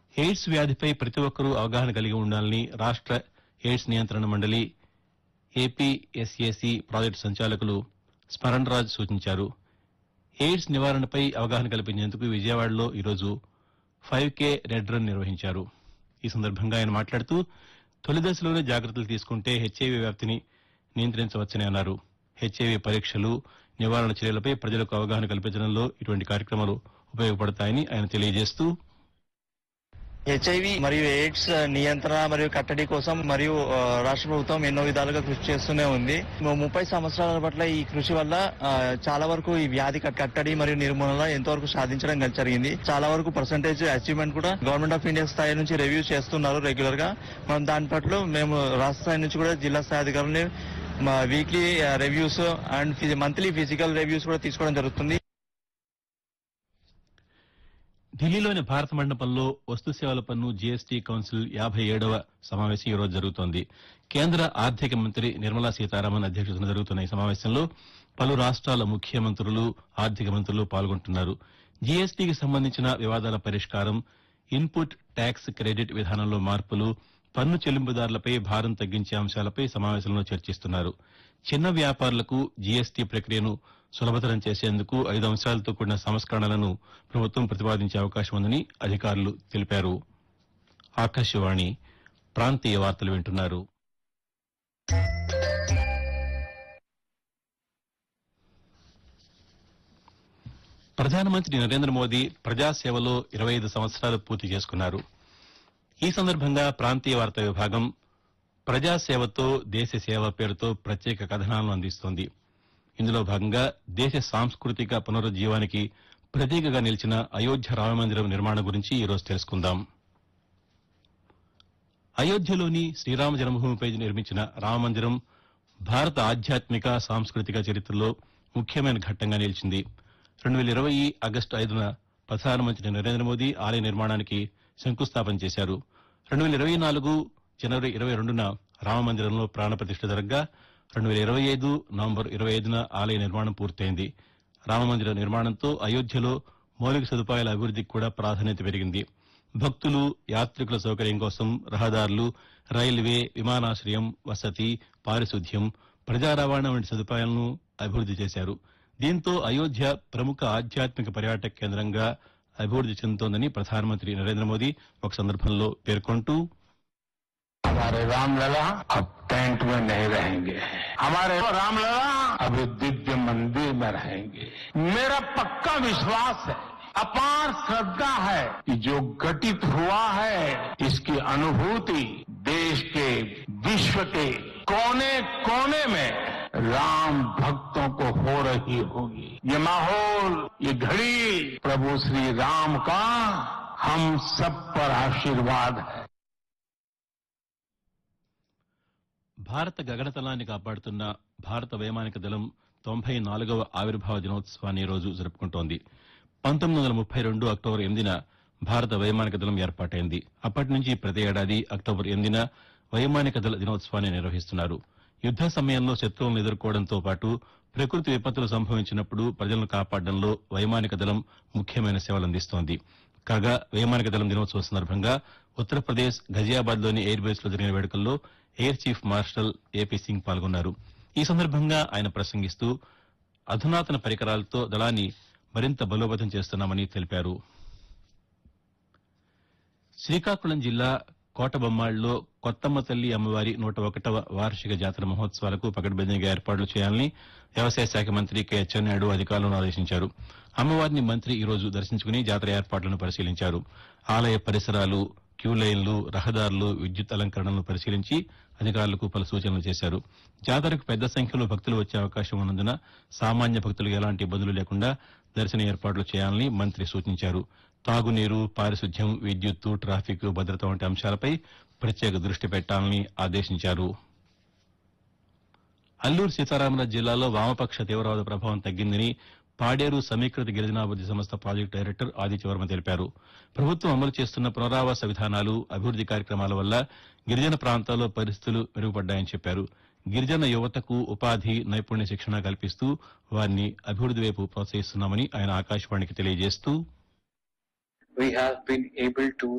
AIDS వ్యాధిపై ప్రతి ఒక్కరూ అవగాహన కలిగి ఉండాలని రాష్ట ఎయిడ్స్ నియంత్రణ మండలి ఏపీఎస్ఏసీ ప్రాజెక్టు సంచాలకులు స్మరణరాజ్ సూచించారు ఎయిడ్స్ నివారణపై అవగాహన కల్పించేందుకు విజయవాడలో ఈరోజు ఫైవ్ కే రెడ్ రన్ నిర్వహించారు ఈ సందర్భంగా ఆయన మాట్లాడుతూ తొలి దశలోనే జాగ్రత్తలు తీసుకుంటే హెచ్ఐవి వ్యాప్తిని నియంత్రించవచ్చని అన్నారు హెచ్ఐవి పరీక్షలు నివారణ చర్యలపై ప్రజలకు అవగాహన కల్పించడంలో ఇటువంటి కార్యక్రమాలు ఉపయోగపడతాయని ఆయన తెలియజేస్తూ హెచ్ఐవి మరియు ఎయిడ్స్ నియంత్రణ మరియు కట్టడి కోసం మరియు ఆ, రాష్ట్ర ప్రభుత్వం ఎన్నో విధాలుగా కృషి చేస్తూనే ఉంది ము- ముప్పై సంవత్సరాల పట్ల ఈ కృషి వల్ల ఆ, చాలా వరకు ఈ వ్యాధి కట్- కట్టడి మరియు నిర్మూలన ఎంతవరకు సాధించడం గ- జరిగింది చాలా వరకు పర్సంటేజ్ అచీవ్మెంట్ కూడా గవర్నమెంట్ ఆఫ్ ఇండియా స్థాయి నుంచి రివ్యూ చేస్తున్నారు రెగ్యులర్ గా మనం దాని పట్ల మేము రాష్ట్ర స్థాయి నుంచి కూడా జిల్లా స్థాయి అధికారులని weekly reviews and monthly physical reviews కూడా తీసుకోవడం జరుగుతుంది ఢిల్లీలోని భారత మండపంలో వస్తు సేవల పన్ను జీఎస్టీ కౌన్సిల్ యాభై ఏడవ సమావేశం ఈ రోజు జరుగుతోంది కేంద్ర ఆర్థిక మంత్రి నిర్మలా సీతారామన్ అధ్యక్షతన జరుగుతున్న ఈ సమావేశంలో పలు రాష్ట్రాల ముఖ్యమంత్రులు ఆర్థిక మంత్రులు పాల్గొంటున్నారు జీఎస్టీకి సంబంధించిన వివాదాల పరిష్కారం ఇన్పుట్ ట్యాక్స్ క్రెడిట్ విధానంలో మార్పులు పన్ను చెల్లింపుదారులపై భారం తగ్గించే అంశాలపై సమావేశంలో చర్చిస్తున్నారు చిన్న వ్యాపారులకు జీఎస్టీ ప్రక్రియను సులభతరం చేసేందుకు ఐదు అంశాలతో కూడిన సంస్కరణలను ప్రభుత్వం ప్రతిపాదించే అవకాశం ఉందని అధికారులు తెలిపారు ఆకాశవాణి ప్రాంతీయ వార్తలు వింటున్నారు ప్రధానమంత్రి నరేంద్ర మోదీ ప్రజాసేవలో ఇరవై ఐదు సంవత్సరాలు పూర్తి చేసుకున్నారు ఈ సందర్భంగా ప్రాంతీయ వార్తా విభాగం ప్రజాసేవతో దేశ సేవ పేరుతో ప్రత్యేక కథనాలను అందిస్తోంది ఇందులో భాగంగా దేశ సాంస్కృతిక పునరుజ్జీవానికి ప్రతీకగా నిలిచిన అయోధ్య రామమందిరం నిర్మాణం గురించి ఈరోజు తెలుసుకుందాం అయోధ్యలోని శ్రీరామ జన్మభూమిపై నిర్మించిన రామమందిరం భారత ఆధ్యాత్మిక సాంస్కృతిక చరిత్రలో ముఖ్యమైన ఘట్టంగా నిలిచింది రెండు వేల ఇరవై ఆగస్టు ఐదున ప్రధానమంత్రి నరేంద్ర మోదీ ఆలయ నిర్మాణానికి శంకుస్థాపన చేశారు రెండు వేల ఇరవై నాలుగు జనవరి ఇరవై రెండున రామమందిరంలో ప్రాణప్రతిష్ఠ జరగ్గా రెండు వేల ఇరవై ఐదు నవంబర్ ఇరవై ఐదున ఆలయ నిర్మాణం పూర్తయింది రామమందిర నిర్మాణంతో అయోధ్యలో మౌలిక సదుపాయాల అభివృద్దికి కూడా ప్రాధాన్యత పెరిగింది భక్తులు యాత్రికుల సౌకర్యం కోసం రహదారులు రైల్వే విమానాశ్రయం వసతి పారిశుద్ధ్యం ప్రజా రవాణా వంటి సదుపాయాలను అభివృద్ది చేశారు దీంతో అయోధ్య ప్రముఖ ఆధ్యాత్మిక పర్యాటక కేంద్రంగా అభివృద్ది చెందుతోందని ప్రధానమంత్రి నరేంద్ర మోదీ ఒక సందర్భంలో పేర్కొంటూ हमारे रामलला अब टेंट में नहीं रहेंगे हमारे रामलला अभी दिव्य मंदिर में रहेंगे मेरा पक्का विश्वास है अपार श्रद्धा है कि जो घटित हुआ है इसकी अनुभूति देश के विश्व के कोने कोने में राम भक्तों को हो रही होगी ये माहौल ये घड़ी प्रभु श्री राम का हम सब पर आशीर्वाद है భారత గగనతలాన్ని కాపాడుతున్న భారత వైమానిక దళం తొంభై నాలుగవ ఆవిర్భావ దినోత్సవాన్ని ఈ రోజు జరుపుకుంటోంది పంతొమ్మిది వందల ముప్పై రెండు అక్టోబర్ ఎనిమిదిన భారత వైమానిక దళం ఏర్పాటైంది అప్పటి నుంచి ప్రతి ఏడాది అక్టోబర్ ఎనిమిదిన వైమానిక దళ దినోత్సవాన్ని నిర్వహిస్తున్నారు యుద్ద సమయంలో శత్రువులను ఎదుర్కోవడంతో పాటు ప్రకృతి విపత్తులు సంభవించినప్పుడు ప్రజలను కాపాడడంలో వైమానిక దళం ముఖ్యమైన సేవలందిస్తోంది కాగా వైమానిక దళం దినోత్సవం సందర్భంగా ఉత్తరప్రదేశ్ ఘజియాబాద్లోని ఎయిర్ బేస్ లో జరిగిన వేడుకల్లో air chief marshal AP Singh పాల్గొన్నారు ఈ సందర్భంగా ఆయన ప్రసంగిస్తూ అధునాతన పరికరాలతో దళాన్ని మరింత బలోపేతం చేస్తున్నామని తెలిపారు శ్రీకాకుళం జిల్లా కోటబొమ్మాళ్లో కొత్తమ్మ తల్లి అమ్మవారి నూట ఒకటవ వార్షిక జాతర మహోత్సవాలకు పకడ్బందీగా ఏర్పాట్లు చేయాలని వ్యవసాయ శాఖ మంత్రి కె అచ్చెన్నాయుడు అధికారులను ఆదేశించారు అమ్మవారిని మంత్రి ఈ రోజు దర్శించుకుని జాతర ఏర్పాట్లను పరిశీలించారు ఆలయ పరిసరాలు క్యూ లైన్లు రహదారులు విద్యుత్ అలంకరణలను పరిశీలించి అధికారులకు పలు సూచనలు చేశారు జాతరకు పెద్ద సంఖ్యలో భక్తులు వచ్చే అవకాశం ఉన్నందున సామాన్య భక్తులకు ఎలాంటి ఇబ్బందులు లేకుండా దర్శన ఏర్పాట్లు చేయాలని మంత్రి సూచించారు తాగునీరు పారిశుద్ధ్యం విద్యుత్తు ట్రాఫిక్ భద్రత వంటి అంశాలపై ప్రత్యేక దృష్టి పెట్టాలని ఆదేశించారు అల్లూరు సీతారామరాజు జిల్లాలో వామపక్ష తీవ్రవాద ప్రభావం తగ్గిందని పాడేరు సమీకృత గిరిజనాభివృద్ది సంస్థ ప్రాజెక్టు డైరెక్టర్ ఆదిత్యవర్మ తెలిపారు ప్రభుత్వం అమలు చేస్తున్న పునరావాస విధానాలు అభివృద్ది కార్యక్రమాల వల్ల గిరిజన ప్రాంతాల్లో పరిస్థితులు మెరుగుపడ్డాయని చెప్పారు గిరిజన యువతకు ఉపాధి నైపుణ్య శిక్షణ కల్పిస్తూ వారిని అభివృద్ది వైపు ప్రోత్సహిస్తున్నామని ఆయన ఆకాశవాణికి తెలియజేస్తూ we have been able to